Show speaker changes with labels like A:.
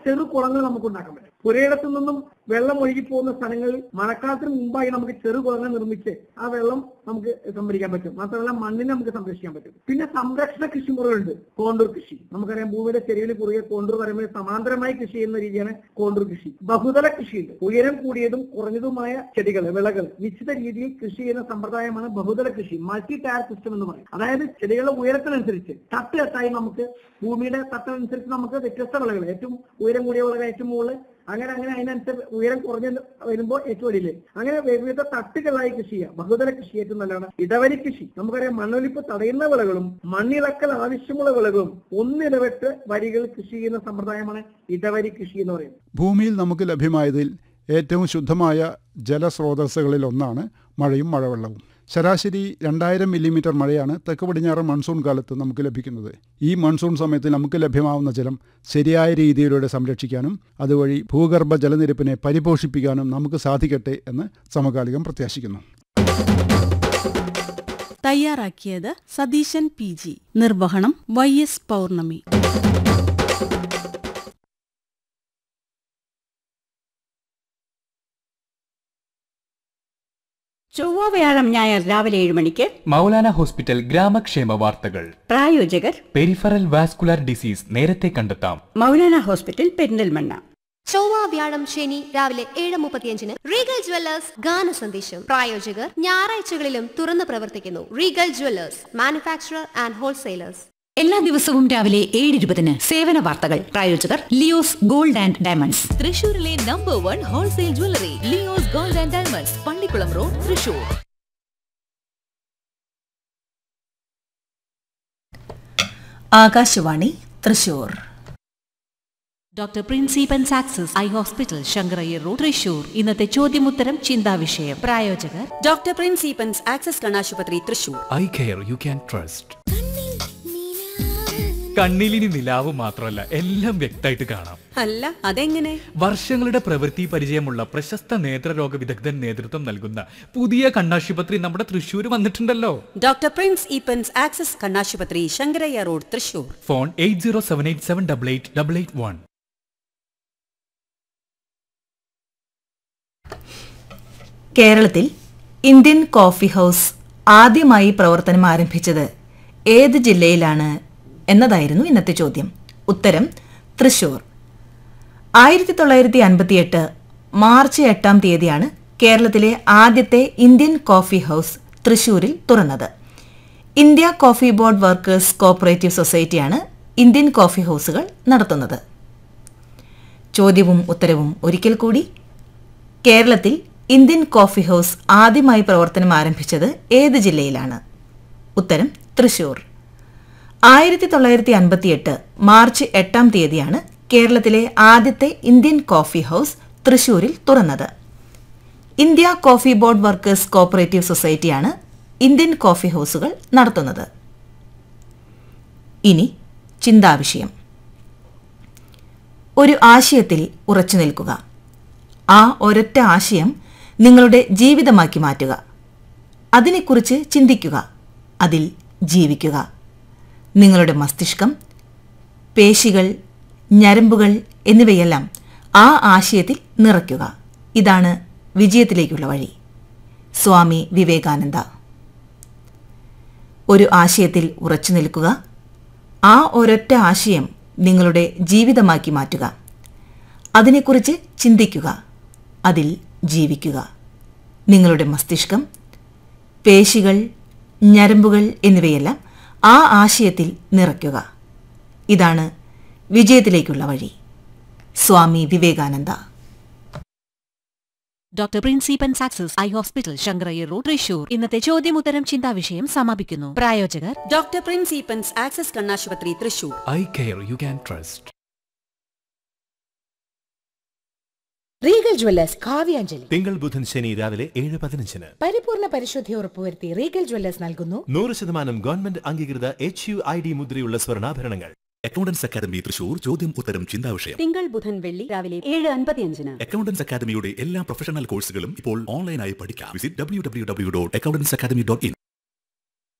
A: ചെറു കുളങ്ങൾ നമുക്ക് ഉണ്ടാക്കാൻ പറ്റും പുരയിടത്തു നിന്നും വെള്ളം ഒഴുകി പോകുന്ന സ്ഥലങ്ങളിൽ മഴക്കാലത്തിന് മുമ്പായി നമുക്ക് ചെറു കുളങ്ങൾ നിർമ്മിച്ച് ആ വെള്ളം നമുക്ക് സംഭരിക്കാൻ പറ്റും മാത്രമല്ല മണ്ണിനെ നമുക്ക് സംരക്ഷിക്കാൻ പറ്റും പിന്നെ സംരക്ഷണ കൃഷിമുറകളുണ്ട് കോണ്ടൂർ കൃഷി നമുക്കറിയാം ഭൂമിയുടെ ചെരുവിന് കുറുകെ കോണ്ടൂർ വരമ്പിന് സമാന്തരമായി കൃഷി ചെയ്യുന്ന രീതിയാണ് കോണ്ടൂർ കൃഷി ബഹുതല കൃഷിയുണ്ട് ഉയരം കൂടിയതും കുറഞ്ഞതുമായ ചെടികൾ വിളകൾ നിശ്ചിത രീതിയിൽ കൃഷി ചെയ്യുന്ന സമ്പ്രദായമാണ് ബഹുതല കൃഷി മൾട്ടി ടയർ സിസ്റ്റം എന്ന് പറയും അതായത് ചെടികളുടെ ഉയരത്തിനനുസരിച്ച് തട്ട് തട്ടായി നമുക്ക് ഭൂമിയുടെ തട്ടനുസരിച്ച് നമുക്ക് വ്യത്യസ്ത വിളകൾ ഏറ്റവും ഉയരം കൂടിയ വിളകൾ ഏറ്റവും മുകളിൽ അങ്ങനെ അങ്ങനെ അതിനനുസരിച്ച് ഉയരം കുറഞ്ഞ് വരുമ്പോൾ ഏറ്റവും അടിയില് അങ്ങനെ വിവിധ തട്ടുകളായി കൃഷി ചെയ്യാം ബഹുതല കൃഷി ഏറ്റവും നല്ലതാണ് ഇടവരി കൃഷി നമുക്കറിയാം മണ്ണൊലിപ്പ് തടയുന്ന വിളകളും മണ്ണിളക്കൽ ആവശ്യമുള്ള വിളകളും ഒന്നിടവിട്ട് വരികൾ കൃഷി ചെയ്യുന്ന സമ്പ്രദായമാണ് ഇടവരി കൃഷി എന്ന് പറയുന്നത്
B: ഭൂമിയിൽ നമുക്ക് ലഭ്യമായതിൽ ഏറ്റവും ശുദ്ധമായ ജലസ്രോതസ്സുകളിൽ ഒന്നാണ് മഴയും മഴവെള്ളവും ശരാശരി രണ്ടായിരം മില്ലിമീറ്റർ മഴയാണ് തെക്ക് പടിഞ്ഞാറ് മൺസൂൺ കാലത്ത് നമുക്ക് ലഭിക്കുന്നത് ഈ മൺസൂൺ സമയത്ത് നമുക്ക് ലഭ്യമാവുന്ന ജലം ശരിയായ രീതിയിലൂടെ സംരക്ഷിക്കാനും അതുവഴി ഭൂഗർഭ ജലനിരപ്പിനെ പരിപോഷിപ്പിക്കാനും നമുക്ക് സാധിക്കട്ടെ എന്ന് സമകാലികം പ്രത്യാശിക്കുന്നു
C: തയ്യാറാക്കിയത് സതീശൻ പി ജി നിർവഹണം വൈ എസ് പൗർണമി
D: ചൊവ്വ വ്യാഴം ഞായർ രാവിലെ ഏഴ് മണിക്ക്
E: മൗലാന ഹോസ്പിറ്റൽ ഗ്രാമക്ഷേമ വാർത്തകൾ
D: പ്രായോജകർ
E: പെരിഫറൽ വാസ്കുലാർ ഡിസീസ് നേരത്തെ കണ്ടെത്താം
D: മൗലാന ഹോസ്പിറ്റൽ പെരിന്തൽമണ്ണ
F: ചൊവ്വ വ്യാഴം ശനി രാവിലെ ഏഴ് മുപ്പത്തിയഞ്ചിന് റീഗൽ ജ്വല്ലേഴ്സ് ഗാന സന്ദേശം പ്രായോജകർ ഞായറാഴ്ചകളിലും തുറന്നു പ്രവർത്തിക്കുന്നു Regal jewellers manufacturer and wholesalers
G: എല്ലാ ദിവസവും രാവിലെ ഏഴ് ഇരുപതിന് സേവന വാർത്തകൾ പ്രായോജകർ ലിയോസ് ഗോൾഡ് ആൻഡ് ഡയമണ്ട്സ്
H: തൃശൂരിലെ number one wholesale jewellery Leo's gold and diamonds Pallikulam road Thrissur
G: Akashvani Thrissur
H: doctor പ്രിൻസിപ്പൻ success eye hospital Sankara Iyer road Thrissur ഇന്നത്തെ ചോദ്യമുത്തരം ചിന്താവിഷയം പ്രായോജകർ
D: ഡോക്ടർ പ്രിൻസിപ്പൻസ് ആക്സസ് കണ്ണാശുപത്രി Thrissur
E: eye care you can trust കണ്ണിലിനി നിലാവ് മാത്രമല്ല എല്ലാം വ്യക്തമായിട്ട് കാണാം
D: അല്ല അതെങ്ങനെ
E: വർഷങ്ങളുടെ പ്രവൃത്തി പരിചയമുള്ള പ്രശസ്ത നേത്രരോഗ വിദഗ്ധൻ നേതൃത്വം നൽകുന്ന പുതിയ കണ്ണാശുപത്രി നമ്മുടെ തൃശ്ശൂർ വന്നിട്ടുണ്ടല്ലോ
D: ഡോക്ടർ പ്രിൻസ് ഈപ്പൻസ് ആക്സസ് കണ്ണാശുപത്രി Shankarayya road Thrissur
E: phone eight zero seven eight seven double eight double eight one
G: കേരളത്തിൽ ഇന്ത്യൻ കോഫി ഹൗസ് ആദ്യമായി പ്രവർത്തനം ആരംഭിച്ചത് ഏത് ജില്ലയിലാണ് എന്നതായിരുന്നു ഇന്നത്തെ ചോദ്യം ഉത്തരം തൃശൂർ ആയിരത്തി തൊള്ളായിരത്തി അൻപത്തിയെട്ട് മാർച്ച് എട്ടാം തീയതിയാണ് കേരളത്തിലെ ആദ്യത്തെ ഇന്ത്യൻ കോഫി ഹൗസ് തൃശൂരിൽ തുറന്നത് India coffee board workers cooperative സൊസൈറ്റിയാണ് ഇന്ത്യൻ കോഫി ഹൗസുകൾ നടത്തുന്നത് ചോദ്യവും ഉത്തരവും ഒരിക്കൽ കൂടി കേരളത്തിൽ ഇന്ത്യൻ കോഫി ഹൗസ് ആദ്യമായി പ്രവർത്തനം ആരംഭിച്ചത് ഏത് ജില്ലയിലാണ് ഉത്തരം തൃശൂർ ആയിരത്തി തൊള്ളായിരത്തി അൻപത്തിയെട്ട് മാർച്ച് എട്ടാം തീയതിയാണ് കേരളത്തിലെ ആദ്യത്തെ ഇന്ത്യൻ കോഫി ഹൗസ് തൃശൂരിൽ തുറന്നത് India coffee board workers cooperative സൊസൈറ്റിയാണ് ഇന്ത്യൻ കോഫി ഹൗസുകൾ നടത്തുന്നത് ഇനി ചിന്താവിഷയം ഒരു ആശയത്തിൽ ഉറച്ചു നിൽക്കുക ആ ഒരൊറ്റ ആശയം നിങ്ങളുടെ ജീവിതമാക്കി മാറ്റുക അതിനെക്കുറിച്ച് ചിന്തിക്കുക അതിൽ ജീവിക്കുക നിങ്ങളുടെ മസ്തിഷ്കം പേശികൾ ഞരമ്പുകൾ എന്നിവയെല്ലാം ആ ആശയത്തിൽ നിറയ്ക്കുക ഇതാണ് വിജയത്തിലേക്കുള്ള വഴി സ്വാമി വിവേകാനന്ദ ഒരു ആശയത്തിൽ ഉറച്ചു നിൽക്കുക ആ ഒരൊറ്റ ആശയം നിങ്ങളുടെ ജീവിതമാക്കി മാറ്റുക അതിനെക്കുറിച്ച് ചിന്തിക്കുക അതിൽ ജീവിക്കുക നിങ്ങളുടെ മസ്തിഷ്കം പേശികൾ ഞരമ്പുകൾ എന്നിവയെല്ലാം ആ ആശയത്തിൽ നിറയ്ക്കുക ഇതാണ് വിജയത്തിലേക്കുള്ള വഴി സ്വാമി വിവേകാനന്ദ
H: ഡോക്ടർ പ്രിൻസിപ്പൻ success eye hospital Sankara Iyer road Thrissur ഇന്നത്തെ ചോദ്യമുത്തരം ചിന്താവിഷയം സമാപിക്കുന്നു പ്രായോജകർ
D: ഡോക്ടർ പ്രിൻസ് ഈപ്പൻസ് ആക്സസ് കണ്ണാശുപത്രി Thrissur
E: eye care you can trust
I: Regal Jewellers Kavyanjali
J: തിങ്കൾ ബുധൻ ശനി രാവിലെ ഏഴ് പതിനഞ്ചിന്
I: പരിപൂർണ പരിശുദ്ധി ഉറപ്പുവരുത്തി റീഗൽ ജ്വല്ലേഴ്സ് നൽകുന്നു
J: നൂറ് ശതമാനം ഗവൺമെന്റ് അംഗീകൃത എച്ച് യു ഐ ഡി മുദ്രയുള്ള സ്വർണ്ണാഭരണങ്ങൾ
K: അക്കൗണ്ടൻസ് അക്കാദമി തൃശൂർ ചോദ്യം ഉത്തരം ചിന്താവിഷയം
D: തിങ്കൾ ബുധൻ വെള്ളി രാവിലെ ഏഴ് അൻപത്തിയഞ്ചിന്
K: അക്കൗണ്ടൻസ് അക്കാദമിയുടെ എല്ലാ പ്രൊഫഷണൽ കോഴ്സുകളും ഇപ്പോൾ ഓൺലൈനായി പഠിക്കാം visit W W W dot accountants academy dot in